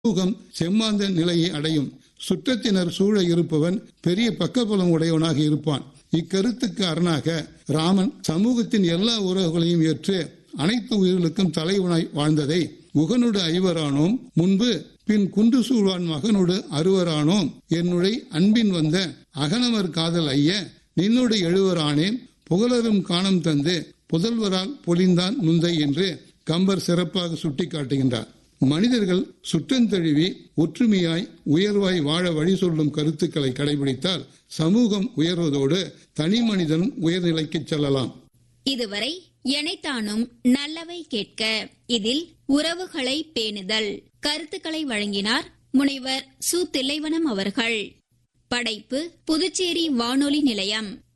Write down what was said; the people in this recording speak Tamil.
சமூகம் செம்மாந்த நிலையை அடையும் சுற்றத்தினர் சூழ இருப்பவன் பெரிய பக்கபலம் உடையவனாக இருப்பான் இக்கருத்துக்கு அரணாக ராமன் சமூகத்தின் எல்லா உறவுகளையும் ஏற்று அனைத்து உயிர்களுக்கும் தலைவனாய் வாழ்ந்ததை உகனோடு ஐவரானோம் முன்பு பின் குன்று சூழ்வான் மகனோடு அறுவரானோம் என்னுடைய அன்பின் வந்த அகனவர் காதல் ஐய நின்னோடு எழுவரானேன் புகழரும் காணம் தந்து புதல்வரால் பொலிந்தான் முந்தை என்று கம்பர் சிறப்பாக சுட்டிக்காட்டுகின்றார் மனிதர்கள் சுற்றந்தழுவி ஒற்றுமையாய் உயர்வாய் வாழ வழி சொல்லும் கருத்துக்களை கடைபிடித்தால் சமூகம் உயர்வதோடு தனி மனிதன் உயர்நிலைக்கு செல்லலாம் இதுவரை எனைத்தானும் நல்லவை கேட்க இதில் உறவுகளை பேணுதல் கருத்துக்களை வழங்கினார் முனைவர் சு தில்லைவனம் அவர்கள் படைப்பு புதுச்சேரி வானொலி நிலையம்